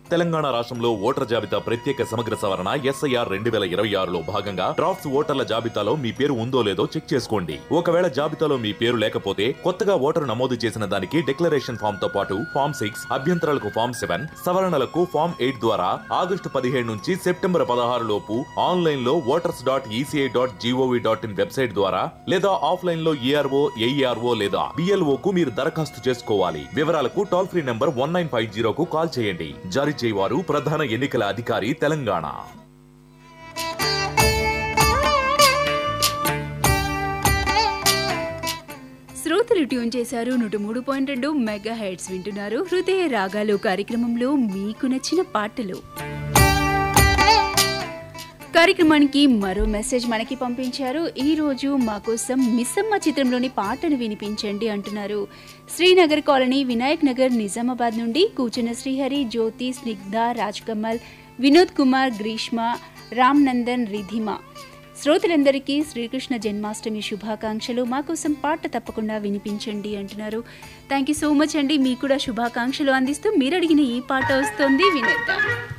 తెలంగాణ రాష్ట్రంలో ఓటర్ జాబితా ప్రత్యేక సమగ్ర సవరణ ఎస్ఐఆర్ రెండు వేల ఇరవై ఆరులో భాగంగా డ్రాఫ్ట్స్ ఓటర్ల జాబితాలో మీ పేరు ఉందో లేదో చెక్ చేసుకోండి ఒకవేళ జాబితాలో మీ పేరు లేకపోతే కొత్తగా ఓటరు నమోదు చేసిన దానికి డిక్లరేషన్ ఫామ్ తో పాటు ఫామ్ సిక్స్ అభ్యంతరాలకు ఫామ్ సెవెన్ సవరణలకు ఫామ్ ఎయిట్ ద్వారా ఆగస్టు పదిహేడు నుంచి సెప్టెంబర్ పదహారు లోపు ఆన్లైన్ లో voters dot E C I dot G O V dot in website ద్వారా లేదా ఆఫ్లైన్ లో ఈఆర్ఓ ఏఈఆర్ఓ లేదా బిఎల్ఓ కు మీరు దరఖాస్తు చేసుకోవాలి వివరాలకు toll free number one nine five జీరోకు కాల్ చేయండి జారీ చేయవారు ప్రధాన ఎన్నికల అధికారి తెలంగాణ శ్రోతలు ట్యూన్ చేశారు నూట మూడు పాయింట్ రెండు మెగా హెడ్స్ వింటున్నారు హృదయ రాగాలు కార్యక్రమంలో మీకు నచ్చిన పాటలు కార్యక్రమానికి మరో మెసేజ్ మనకి పంపించారు ఈ రోజు మా కోసం మిస్సమ్మ చిత్రంలోని పాటను వినిపించండి అంటున్నారు శ్రీనగర్ కాలనీ వినాయక్ నగర్ నిజామాబాద్ నుండి కూచున్న శ్రీహరి జ్యోతి స్నిగ్ధ రాజ్ కమల్ వినోద్ కుమార్ గ్రీష్మ రామ్ నందన్ రిధిమ శ్రోతలందరికీ శ్రీకృష్ణ జన్మాష్టమి శుభాకాంక్షలు మా కోసం పాట తప్పకుండా వినిపించండి అంటున్నారు థ్యాంక్ యూ సో మచ్ అండి మీకు కూడా శుభాకాంక్షలు అందిస్తూ మీరు అడిగిన ఈ పాట వస్తుంది వినేద్దాం